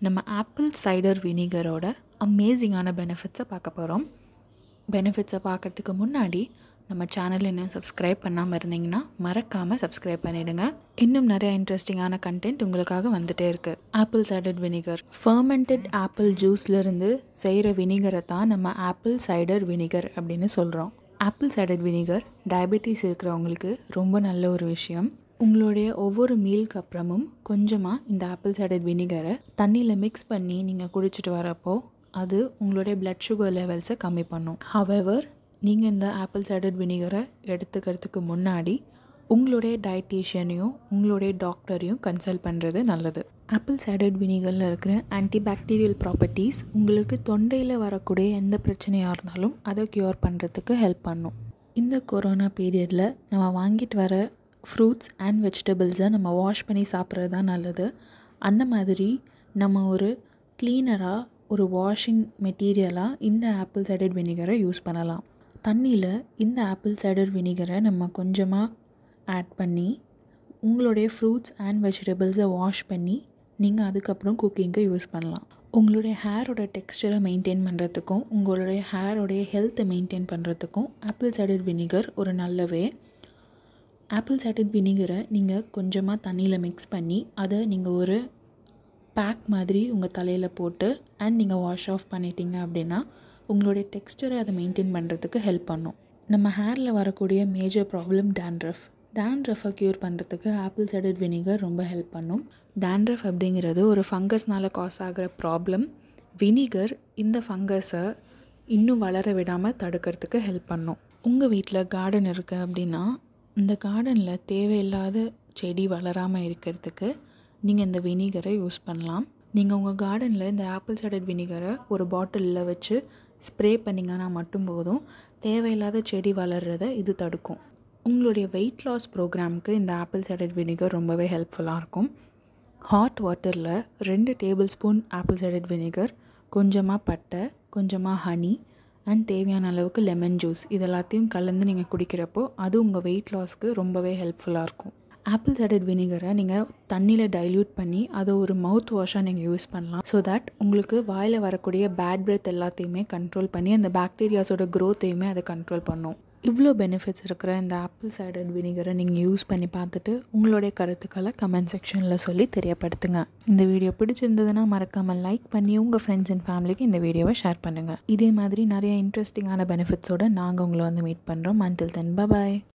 நம்ம apple cider வினிகரோட அமேசிங்கான பெனிஃபிட்ஸை பார்க்க போகிறோம் பெனிஃபிட்ஸை பார்க்கறதுக்கு முன்னாடி நம்ம சேனல் இன்னும் சப்ஸ்கிரைப் பண்ணாமல் இருந்தீங்கன்னா மறக்காமல் சப்ஸ்கிரைப் பண்ணிவிடுங்க இன்னும் நிறைய இன்ட்ரெஸ்டிங்கான கண்டென்ட் உங்களுக்காக வந்துட்டே இருக்குது apple cider vinegar fermented apple ஜூஸ்லேருந்து செய்கிற வினிகரை தான் நம்ம ஆப்பிள் சைடர் வினிகர் அப்படின்னு சொல்கிறோம் ஆப்பிள் சைடர் வினிகர் டயபெட்டிஸ் இருக்கிறவங்களுக்கு ரொம்ப நல்ல ஒரு விஷயம் உங்களுடைய ஒவ்வொரு மீலுக்கு அப்புறமும் கொஞ்சமாக இந்த ஆப்பிள் சைடர் வினிகரை தண்ணியில் மிக்ஸ் பண்ணி நீங்கள் குடிச்சிட்டு வரப்போ அது உங்களுடைய பிளட் சுகர் லெவல்ஸை கம்மி பண்ணும் ஹவெவர் நீங்கள் இந்த ஆப்பிள் சைடர் வினிகரை எடுத்துக்கிறதுக்கு முன்னாடி உங்களுடைய டயட்டீஷியனையும் உங்களுடைய டாக்டரையும் கன்சல்ட் பண்ணுறது நல்லது ஆப்பிள் சைடட் வினிகரில் இருக்கிற ஆன்டிபாக்டீரியல் ப்ராப்பர்ட்டிஸ் உங்களுக்கு தொண்டையில் வரக்கூடிய எந்த பிரச்சனையாக இருந்தாலும் அதை க்யூர் பண்ணுறதுக்கு ஹெல்ப் பண்ணும் இந்த கொரோனா பீரியடில் நம்ம வாங்கிட்டு வர ஃப்ரூட்ஸ் அண்ட் வெஜிடபிள்ஸை நம்ம வாஷ் பண்ணி சாப்பிட்றது தான் நல்லது அந்த மாதிரி நம்ம ஒரு க்ளீனராக ஒரு வாஷிங் மெட்டீரியலாக இந்த ஆப்பிள் சைடட் வினிகரை யூஸ் பண்ணலாம் தண்ணியில் இந்த ஆப்பிள் சைடர் வினிகரை நம்ம கொஞ்சமாக ஆட் பண்ணி உங்களுடைய ஃப்ரூட்ஸ் அண்ட் வெஜிடபிள்ஸை வாஷ் பண்ணி நீங்கள் அதுக்கப்புறம் குக்கிங்க்கு யூஸ் பண்ணலாம் உங்களுடைய ஹேரோட டெக்ஸ்டரை மெயின்டைன் பண்ணுறதுக்கும் உங்களுடைய ஹேரோடைய ஹெல்த்தை மெயின்டைன் பண்ணுறதுக்கும் ஆப்பிள் சைடர் வினிகர் ஒரு நல்ல வே ஆப்பிள் சைடர் வினிகரை நீங்கள் கொஞ்சமாக தண்ணியில் மிக்ஸ் பண்ணி அதை நீங்கள் ஒரு பேக் மாதிரி உங்கள் தலையில் போட்டு அண்ட் நீங்கள் வாஷ் ஆஃப் பண்ணிட்டீங்க அப்படின்னா உங்களுடைய டெக்ஸ்டரை அதை மெயின்டைன் பண்ணுறதுக்கு ஹெல்ப் பண்ணும் நம்ம ஹேரில் வரக்கூடிய மேஜர் ப்ராப்ளம் டேண்ட்ரஃப் டேண்ட்ரஃபை க்யூர் பண்ணுறதுக்கு ஆப்பிள் சைடட் வினிகர் ரொம்ப ஹெல்ப் பண்ணும் டேண்ட்ரஃப் அப்படிங்கிறது ஒரு ஃபங்கஸ்னால் காஸ் ஆகிற ப்ராப்ளம் வினிகர் இந்த ஃபங்கஸை இன்னும் வளர விடாமல் தடுக்கிறதுக்கு ஹெல்ப் பண்ணும் உங்கள் வீட்டில் கார்டன் இருக்குது அப்படின்னா இந்த கார்டனில் தேவையில்லாத செடி வளராமல் இருக்கிறதுக்கு நீங்கள் இந்த வினிகரை யூஸ் பண்ணலாம் நீங்கள் உங்கள் கார்டனில் இந்த ஆப்பிள் சைடட் வினிகரை ஒரு பாட்டிலில் வச்சு ஸ்ப்ரே பண்ணிங்கன்னா மட்டும் போதும் தேவையில்லாத செடி வளர்கிறத இது தடுக்கும் உங்களுடைய வெயிட் லாஸ் ப்ரோக்ராமுக்கு இந்த ஆப்பிள் சைடட் வினிகர் ரொம்பவே ஹெல்ப்ஃபுல்லாக இருக்கும் ஹாட் வாட்டரில் ரெண்டு tablespoon apple cider vinegar கொஞ்சமாக பட்டை கொஞ்சமாக ஹனி அண்ட் தேவையான அளவுக்கு லெமன் ஜூஸ் இது எல்லாத்தையும் கலந்து நீங்கள் குடிக்கிறப்போ அது உங்கள் வெயிட் லாஸ்க்கு ரொம்பவே ஹெல்ப்ஃபுல்லாக இருக்கும் ஆப்பிள் சைடட் வினிகரை நீங்கள் தண்ணியில் டைல்யூட் பண்ணி அதை ஒரு மவுத் வாஷாக நீங்கள் யூஸ் பண்ணலாம் ஸோ தட் உங்களுக்கு வாயில் வரக்கூடிய பேட் பிரெத் எல்லாத்தையுமே கண்ட்ரோல் பண்ணி அந்த பாக்டீரியாஸோட க்ரோத்தையுமே அதை கண்ட்ரோல் பண்ணும் இவ்வளோ பெனிஃபிட்ஸ் இருக்கிற இந்த ஆப்பிள் சைடட் வினிகரை நீங்கள் யூஸ் பண்ணி பார்த்துட்டு உங்களுடைய கருத்துக்களை கமெண்ட் செக்ஷனில் சொல்லி தெரியப்படுத்துங்க இந்த வீடியோ பிடிச்சிருந்ததுன்னா மறக்காமல் லைக் பண்ணி உங்கள் ஃப்ரெண்ட்ஸ் அண்ட் ஃபேமிலிக்கு இந்த வீடியோவை ஷேர் பண்ணுங்கள் இதே மாதிரி நிறைய இன்ட்ரெஸ்டிங்கான பெனிஃபிட்ஸோடு நாங்கள் உங்களை வந்து மீட் பண்ணுறோம் அன்டில் தென் பாய்